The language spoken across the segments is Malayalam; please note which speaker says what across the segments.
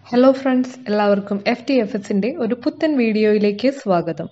Speaker 1: ഹലോ ഫ്രണ്ട്സ് എല്ലാവർക്കും എഫ് ടി എഫ് എസിന്റെ ഒരു പുത്തൻ വീഡിയോയിലേക്ക് സ്വാഗതം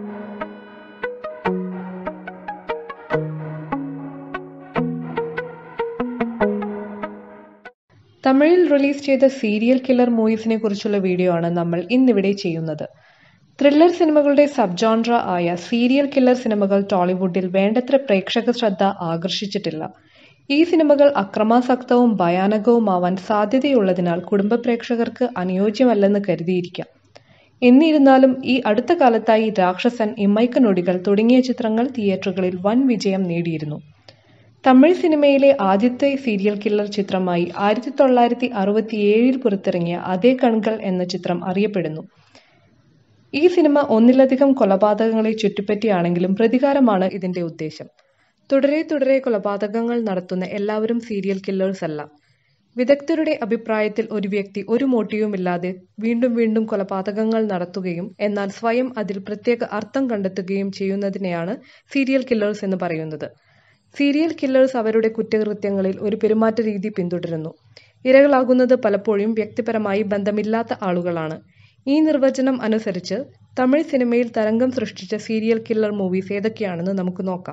Speaker 1: തമിഴിൽ റിലീസ് ചെയ്ത സീരിയൽ കില്ലർ മൂവീസിനെ കുറിച്ചുള്ള വീഡിയോ ആണ് നമ്മൾ ഇന്നിവിടെ ചെയ്യുന്നത് ത്രില്ലർ സിനിമകളുടെ സബ് ജോൺറ ആയ സീരിയൽ കില്ലർ സിനിമകൾ ടോളിവുഡിൽ വേണ്ടത്ര പ്രേക്ഷക ശ്രദ്ധ ആകർഷിച്ചിട്ടില്ല ഈ സിനിമകൾ അക്രമാസക്തവും ഭയാനകവുമാവാൻ സാധ്യതയുള്ളതിനാൽ കുടുംബ പ്രേക്ഷകർക്ക് അനുയോജ്യമല്ലെന്ന് കരുതിയിരിക്കാം എന്നിരുന്നാലും ഈ അടുത്ത കാലത്തായി രാക്ഷസൻ ഇമ്മൈക്കനൊടികൾ തുടങ്ങിയ ചിത്രങ്ങൾ തിയേറ്ററുകളിൽ വൻ വിജയം നേടിയിരുന്നു തമിഴ് സിനിമയിലെ ആദ്യത്തെ സീരിയൽ കില്ലർ ചിത്രമായി ആയിരത്തി തൊള്ളായിരത്തി അറുപത്തിയേഴിൽ പുറത്തിറങ്ങിയ അതേ കൺകൾ എന്ന ചിത്രം അറിയപ്പെടുന്നു ഈ സിനിമ ഒന്നിലധികം കൊലപാതകങ്ങളെ ചുറ്റിപ്പറ്റിയാണെങ്കിലും പ്രതികാരമാണ് ഇതിന്റെ ഉദ്ദേശം തുടരെ തുടരെ കൊലപാതകങ്ങൾ നടത്തുന്ന എല്ലാവരും സീരിയൽ കില്ലേഴ്സ് അല്ല വിദഗ്ധരുടെ അഭിപ്രായത്തിൽ ഒരു വ്യക്തി ഒരു മോട്ടീവുമില്ലാതെ വീണ്ടും വീണ്ടും കൊലപാതകങ്ങൾ നടത്തുകയും എന്നാൽ സ്വയം അതിൽ പ്രത്യേക അർത്ഥം കണ്ടെത്തുകയും ചെയ്യുന്നതിനെയാണ് സീരിയൽ കില്ലേഴ്സ് എന്ന് പറയുന്നത് സീരിയൽ കില്ലേഴ്സ് അവരുടെ കുറ്റകൃത്യങ്ങളിൽ ഒരു പെരുമാറ്റ രീതി പിന്തുടരുന്നു ഇരകളാകുന്നത് പലപ്പോഴും വ്യക്തിപരമായി ബന്ധമില്ലാത്ത ആളുകളാണ് ഈ നിർവചനം അനുസരിച്ച് തമിഴ് സിനിമയിൽ തരംഗം സൃഷ്ടിച്ച സീരിയൽ കില്ലർ മൂവീസ് ഏതൊക്കെയാണെന്ന് നമുക്ക് നോക്കാം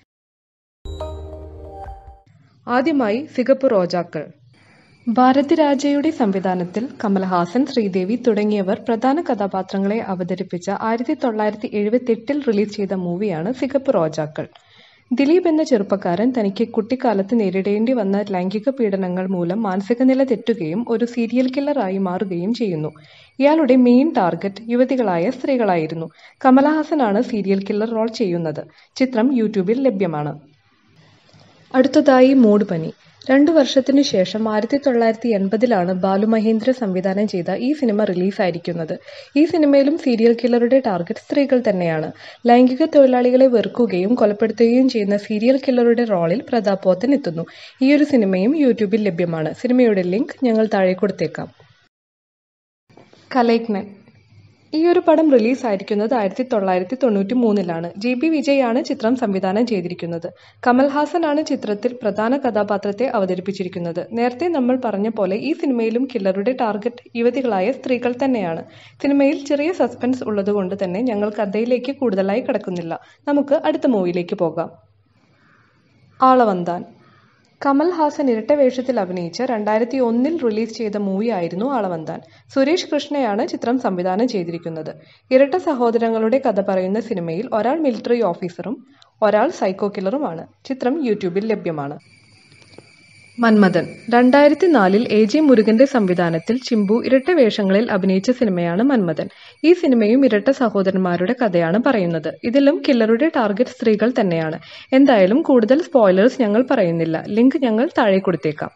Speaker 1: ആദ്യമായി സിഗപ്പ് റോജാക്കൾ ഭാരതി രാജയുടെ സംവിധാനത്തിൽ കമൽഹാസൻ ശ്രീദേവി തുടങ്ങിയവർ പ്രധാന കഥാപാത്രങ്ങളെ അവതരിപ്പിച്ച ആയിരത്തി തൊള്ളായിരത്തി എഴുപത്തി എട്ടിൽ റിലീസ് ചെയ്ത മൂവിയാണ് സിഗപ്പ് റോജാക്കൾ ദിലീപ് എന്ന ചെറുപ്പക്കാരൻ തനിക്ക് കുട്ടിക്കാലത്ത് നേരിടേണ്ടി വന്ന ലൈംഗിക പീഡനങ്ങൾ മൂലം മാനസികനില തെറ്റുകയും ഒരു സീരിയൽ കില്ലറായി മാറുകയും ചെയ്യുന്നു ഇയാളുടെ മെയിൻ ടാർഗറ്റ് യുവതികളായ സ്ത്രീകളായിരുന്നു കമലഹാസനാണ് സീരിയൽ കില്ലർ റോൾ ചെയ്യുന്നത് ചിത്രം യൂട്യൂബിൽ ലഭ്യമാണ് അടുത്തതായി മൂഡ് പനി രണ്ടു വർഷത്തിനു ശേഷം ആയിരത്തി തൊള്ളായിരത്തി എൺപതിലാണ് ബാലു മഹേന്ദ്ര സംവിധാനം ചെയ്ത ഈ സിനിമ റിലീസായിരിക്കുന്നത് ഈ സിനിമയിലും സീരിയൽ കില്ലറുടെ ടാർഗറ്റ് സ്ത്രീകൾ തന്നെയാണ് ലൈംഗിക തൊഴിലാളികളെ വെറുക്കുകയും കൊലപ്പെടുത്തുകയും ചെയ്യുന്ന സീരിയൽ കില്ലറുടെ റോളിൽ പ്രതാപ് പോത്തൻ എത്തുന്നു ഈ ഒരു സിനിമയും യൂട്യൂബിൽ ലഭ്യമാണ് സിനിമയുടെ ലിങ്ക് ഞങ്ങൾ താഴെ കൊടുത്തേക്കാം കലൈക്നൻ ഈ ഒരു പടം റിലീസ് ആയിരിക്കുന്നത് ആയിരത്തി തൊള്ളായിരത്തി തൊണ്ണൂറ്റി മൂന്നിലാണ് ജി ബി വിജയ് ആണ് ചിത്രം സംവിധാനം ചെയ്തിരിക്കുന്നത് കമൽഹാസൻ ആണ് ചിത്രത്തിൽ പ്രധാന കഥാപാത്രത്തെ അവതരിപ്പിച്ചിരിക്കുന്നത് നേരത്തെ നമ്മൾ പറഞ്ഞ പോലെ ഈ സിനിമയിലും കില്ലറുടെ ടാർഗറ്റ് യുവതികളായ സ്ത്രീകൾ തന്നെയാണ് സിനിമയിൽ ചെറിയ സസ്പെൻസ് ഉള്ളതുകൊണ്ട് തന്നെ ഞങ്ങൾ കഥയിലേക്ക് കൂടുതലായി കടക്കുന്നില്ല നമുക്ക് അടുത്ത മൂവിയിലേക്ക് പോകാം ആളവന്താൻ കമൽഹാസൻ ഇരട്ട വേഷത്തിൽ അഭിനയിച്ച രണ്ടായിരത്തി ഒന്നിൽ റിലീസ് ചെയ്ത മൂവിയായിരുന്നു ആളവന്താൻ സുരേഷ് കൃഷ്ണയാണ് ചിത്രം സംവിധാനം ചെയ്തിരിക്കുന്നത് ഇരട്ട സഹോദരങ്ങളുടെ കഥ പറയുന്ന സിനിമയിൽ ഒരാൾ മിലിറ്ററി ഓഫീസറും ഒരാൾ സൈക്കോ കില്ലറുമാണ് ചിത്രം യൂട്യൂബിൽ ലഭ്യമാണ് മന്മഥൻ രണ്ടായിരത്തി നാലിൽ എ ജെ മുരുകന്റെ സംവിധാനത്തിൽ ചിമ്പു ഇരട്ട വേഷങ്ങളിൽ അഭിനയിച്ച സിനിമയാണ് മന്മഥൻ ഈ സിനിമയും ഇരട്ട സഹോദരന്മാരുടെ കഥയാണ് പറയുന്നത് ഇതിലും കില്ലറുടെ ടാർഗറ്റ് സ്ത്രീകൾ തന്നെയാണ് എന്തായാലും കൂടുതൽ സ്പോയിലേഴ്സ് ഞങ്ങൾ പറയുന്നില്ല ലിങ്ക് ഞങ്ങൾ താഴെ കൊടുത്തേക്കാം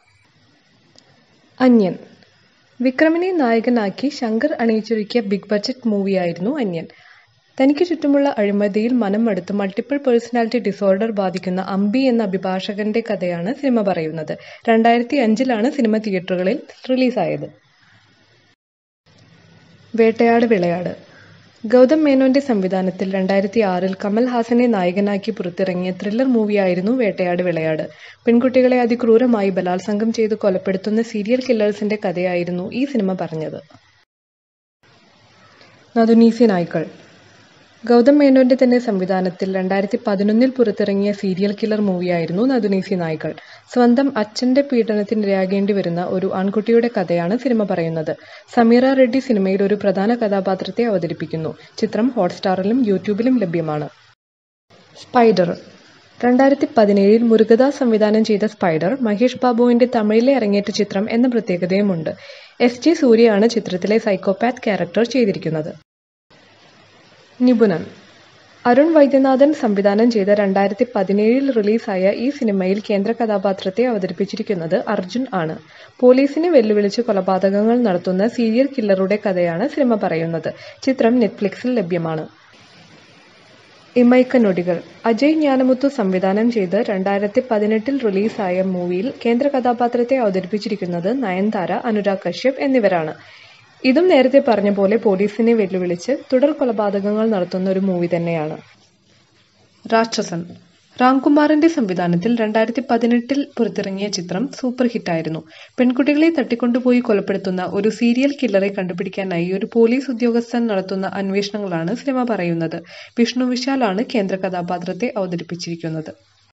Speaker 1: അന്യൻ വിക്രമിനെ നായകനാക്കി ശങ്കർ അണിയിച്ചൊരുക്കിയ ബിഗ് ബഡ്ജറ്റ് മൂവിയായിരുന്നു അന്യൻ തനിക്ക് ചുറ്റുമുള്ള അഴിമതിയിൽ മനം മടുത്ത് മൾട്ടിപ്പിൾ പേഴ്സണാലിറ്റി ഡിസോർഡർ ബാധിക്കുന്ന അമ്പി എന്ന അഭിഭാഷകന്റെ കഥയാണ് സിനിമ പറയുന്നത് രണ്ടായിരത്തി അഞ്ചിലാണ് സിനിമ തിയേറ്ററുകളിൽ റിലീസായത് വേട്ടയാട് വിളയാട് ഗൗതം മേനോന്റെ സംവിധാനത്തിൽ രണ്ടായിരത്തി ആറിൽ കമൽഹാസനെ നായകനാക്കി പുറത്തിറങ്ങിയ ത്രില്ലർ മൂവിയായിരുന്നു വേട്ടയാട് വിളയാട് പെൺകുട്ടികളെ അതിക്രൂരമായി ബലാത്സംഗം ചെയ്ത് കൊലപ്പെടുത്തുന്ന സീരിയൽ കില്ലേഴ്സിന്റെ കഥയായിരുന്നു ഈ സിനിമ പറഞ്ഞത് നദുനീസി നായ്ക്കൾ ഗൗതം മേനോന്റെ തന്നെ സംവിധാനത്തിൽ രണ്ടായിരത്തി പതിനൊന്നിൽ പുറത്തിറങ്ങിയ സീരിയൽ കില്ലർ മൂവിയായിരുന്നു നദുനീസി നായ്ക്കൾ സ്വന്തം അച്ഛന്റെ പീഡനത്തിനിരയാകേണ്ടി വരുന്ന ഒരു ആൺകുട്ടിയുടെ കഥയാണ് സിനിമ പറയുന്നത് സമീറ റെഡ്ഡി സിനിമയിൽ ഒരു പ്രധാന കഥാപാത്രത്തെ അവതരിപ്പിക്കുന്നു ചിത്രം ഹോട്ട്സ്റ്റാറിലും യൂട്യൂബിലും ലഭ്യമാണ് സ്പൈഡർ രണ്ടായിരത്തി പതിനേഴിൽ മുരുകദാസ് സംവിധാനം ചെയ്ത സ്പൈഡർ മഹേഷ് ബാബുവിന്റെ തമിഴിലെ അരങ്ങേറ്റ ചിത്രം എന്ന പ്രത്യേകതയുമുണ്ട് എസ് ജെ സൂര്യയാണ് ചിത്രത്തിലെ സൈക്കോപാത്ത് ക്യാരക്ടർ ചെയ്തിരിക്കുന്നത് നിപുണൻ അരുൺ വൈദ്യനാഥൻ സംവിധാനം ചെയ്ത രണ്ടായിരത്തി പതിനേഴിൽ റിലീസായ ഈ സിനിമയിൽ കേന്ദ്ര കഥാപാത്രത്തെ അവതരിപ്പിച്ചിരിക്കുന്നത് അർജുൻ ആണ് പോലീസിനെ വെല്ലുവിളിച്ച് കൊലപാതകങ്ങൾ നടത്തുന്ന സീരിയൽ കില്ലറുടെ കഥയാണ് സിനിമ പറയുന്നത് ചിത്രം നെറ്റ്ഫ്ലിക്സിൽ ലഭ്യമാണ് ഇമൈക്കനൊടികൾ അജയ് ജ്ഞാനമുത്തു സംവിധാനം ചെയ്ത് രണ്ടായിരത്തി പതിനെട്ടിൽ റിലീസായ മൂവിയിൽ കേന്ദ്ര കഥാപാത്രത്തെ അവതരിപ്പിച്ചിരിക്കുന്നത് നയൻതാര അനുരാഗ് കശ്യപ് എന്നിവരാണ് ഇതും നേരത്തെ പറഞ്ഞ പോലെ പോലീസിനെ വെല്ലുവിളിച്ച് തുടർ കൊലപാതകങ്ങൾ നടത്തുന്ന ഒരു മൂവി തന്നെയാണ് രാക്ഷസൻ രാംകുമാറിന്റെ സംവിധാനത്തിൽ രണ്ടായിരത്തി പതിനെട്ടിൽ പുറത്തിറങ്ങിയ ചിത്രം സൂപ്പർ ഹിറ്റായിരുന്നു പെൺകുട്ടികളെ തട്ടിക്കൊണ്ടുപോയി കൊലപ്പെടുത്തുന്ന ഒരു സീരിയൽ കില്ലറെ കണ്ടുപിടിക്കാനായി ഒരു പോലീസ് ഉദ്യോഗസ്ഥൻ നടത്തുന്ന അന്വേഷണങ്ങളാണ് സിനിമ പറയുന്നത് വിഷ്ണു വിശാലാണ് കേന്ദ്ര കഥാപാത്രത്തെ അവതരിപ്പിച്ചിരിക്കുന്നത്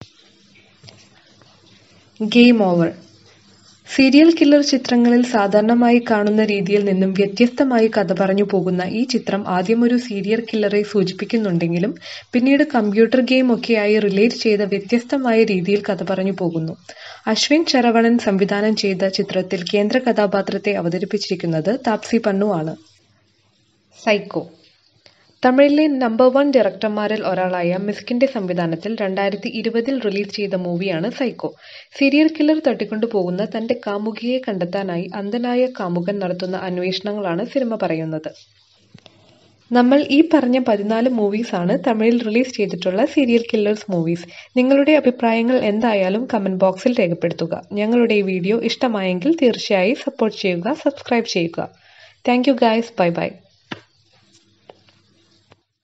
Speaker 1: ഗെയിം ഓവർ സീരിയൽ കില്ലർ ചിത്രങ്ങളിൽ സാധാരണമായി കാണുന്ന രീതിയിൽ നിന്നും വ്യത്യസ്തമായി കഥ പറഞ്ഞു പോകുന്ന ഈ ചിത്രം ആദ്യം ഒരു സീരിയൽ കില്ലറെ സൂചിപ്പിക്കുന്നുണ്ടെങ്കിലും പിന്നീട് കമ്പ്യൂട്ടർ ഗെയിം ഒക്കെയായി റിലേറ്റ് ചെയ്ത വ്യത്യസ്തമായ രീതിയിൽ കഥ പറഞ്ഞു പോകുന്നു അശ്വിൻ ശരവണൻ സംവിധാനം ചെയ്ത ചിത്രത്തിൽ കേന്ദ്ര കഥാപാത്രത്തെ അവതരിപ്പിച്ചിരിക്കുന്നത് താപ്സി പന്നു ആണ് സൈക്കോ തമിഴിലെ നമ്പർ വൺ ഡയറക്ടർമാരിൽ ഒരാളായ മിസ്കിന്റെ സംവിധാനത്തിൽ രണ്ടായിരത്തി ഇരുപതിൽ റിലീസ് ചെയ്ത മൂവിയാണ് സൈക്കോ സീരിയൽ കില്ലർ തട്ടിക്കൊണ്ടുപോകുന്ന തന്റെ കാമുകിയെ കണ്ടെത്താനായി അന്ധനായ കാമുകൻ നടത്തുന്ന അന്വേഷണങ്ങളാണ് സിനിമ പറയുന്നത് നമ്മൾ ഈ പറഞ്ഞ പതിനാല് മൂവീസാണ് തമിഴിൽ റിലീസ് ചെയ്തിട്ടുള്ള സീരിയൽ കില്ലേഴ്സ് മൂവീസ് നിങ്ങളുടെ അഭിപ്രായങ്ങൾ എന്തായാലും കമന്റ് ബോക്സിൽ രേഖപ്പെടുത്തുക ഞങ്ങളുടെ ഈ വീഡിയോ ഇഷ്ടമായെങ്കിൽ തീർച്ചയായും സപ്പോർട്ട് ചെയ്യുക സബ്സ്ക്രൈബ് ചെയ്യുക thank you guys bye by